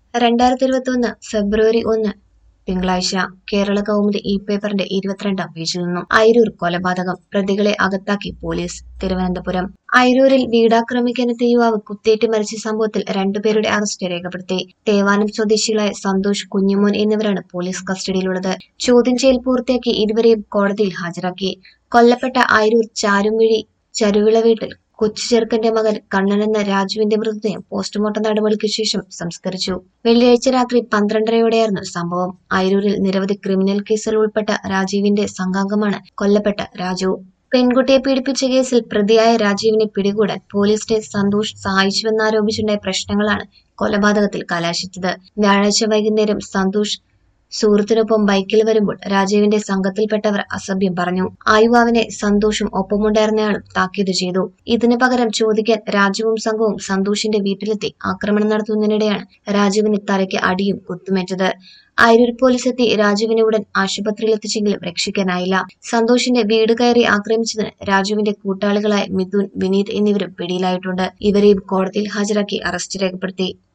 രണ്ടായിരത്തി ഇരുപത്തി ഒന്ന് ഫെബ്രുവരി ഒന്ന് തിങ്കളാഴ്ച കേരള കൗമുദി ഇ പേപ്പറിന്റെ ഇരുപത്തിരണ്ടാം പേജിൽ നിന്നും അയിരൂർ കൊലപാതകം പ്രതികളെ അകത്താക്കി പോലീസ് തിരുവനന്തപുരം അയിരൂരിൽ വീടാക്രമിക്കാനെത്തിയ യുവാവ് കുത്തേറ്റ് മരിച്ച സംഭവത്തിൽ രണ്ടുപേരുടെ അറസ്റ്റ് രേഖപ്പെടുത്തി തേവാനം സ്വദേശികളായ സന്തോഷ് കുഞ്ഞുമോൻ എന്നിവരാണ് പോലീസ് കസ്റ്റഡിയിലുള്ളത് ചോദ്യം ചെയ്യൽ പൂർത്തിയാക്കി ഇരുവരെയും കോടതിയിൽ ഹാജരാക്കി കൊല്ലപ്പെട്ട അയിരൂർ ചാരുംവിഴി ചരുവിള വീട്ടിൽ കൊച്ചു ചെറുക്കന്റെ മകൻ കണ്ണൻ എന്ന രാജുവിന്റെ മൃതദേഹം പോസ്റ്റ്മോർട്ടം നടപടിക്ക് ശേഷം സംസ്കരിച്ചു വെള്ളിയാഴ്ച രാത്രി പന്ത്രണ്ടരയോടെയായിരുന്നു സംഭവം അയിരൂരിൽ നിരവധി ക്രിമിനൽ കേസുകൾ ഉൾപ്പെട്ട രാജീവിന്റെ സംഘാംഗമാണ് കൊല്ലപ്പെട്ട രാജു പെൺകുട്ടിയെ പീഡിപ്പിച്ച കേസിൽ പ്രതിയായ രാജീവിനെ പിടികൂടാൻ പോലീസിനെ സന്തോഷ് സഹായിച്ചുവെന്നാരോപിച്ചുണ്ടായ പ്രശ്നങ്ങളാണ് കൊലപാതകത്തിൽ കലാശിച്ചത് വ്യാഴാഴ്ച വൈകുന്നേരം സന്തോഷ് സുഹൃത്തിനൊപ്പം ബൈക്കിൽ വരുമ്പോൾ രാജീവിന്റെ സംഘത്തിൽപ്പെട്ടവർ അസഭ്യം പറഞ്ഞു ആ യുവാവിനെ സന്തോഷും ഒപ്പമുണ്ടായിരുന്നയാളും താക്കീത് ചെയ്തു ഇതിനു പകരം ചോദിക്കാൻ രാജുവും സംഘവും സന്തോഷിന്റെ വീട്ടിലെത്തി ആക്രമണം നടത്തുന്നതിനിടെയാണ് രാജുവിന് തലയ്ക്ക് അടിയും കുത്തുമേറ്റത് അയിരൂർ പോലീസ് എത്തി രാജുവിനെ ഉടൻ ആശുപത്രിയിൽ എത്തിച്ചെങ്കിലും രക്ഷിക്കാനായില്ല സന്തോഷിന്റെ വീട് കയറി ആക്രമിച്ചതിന് രാജുവിന്റെ കൂട്ടാളികളായ മിഥുൻ വിനീത് എന്നിവരും പിടിയിലായിട്ടുണ്ട് ഇവരെയും കോടതിയിൽ ഹാജരാക്കി അറസ്റ്റ് രേഖപ്പെടുത്തി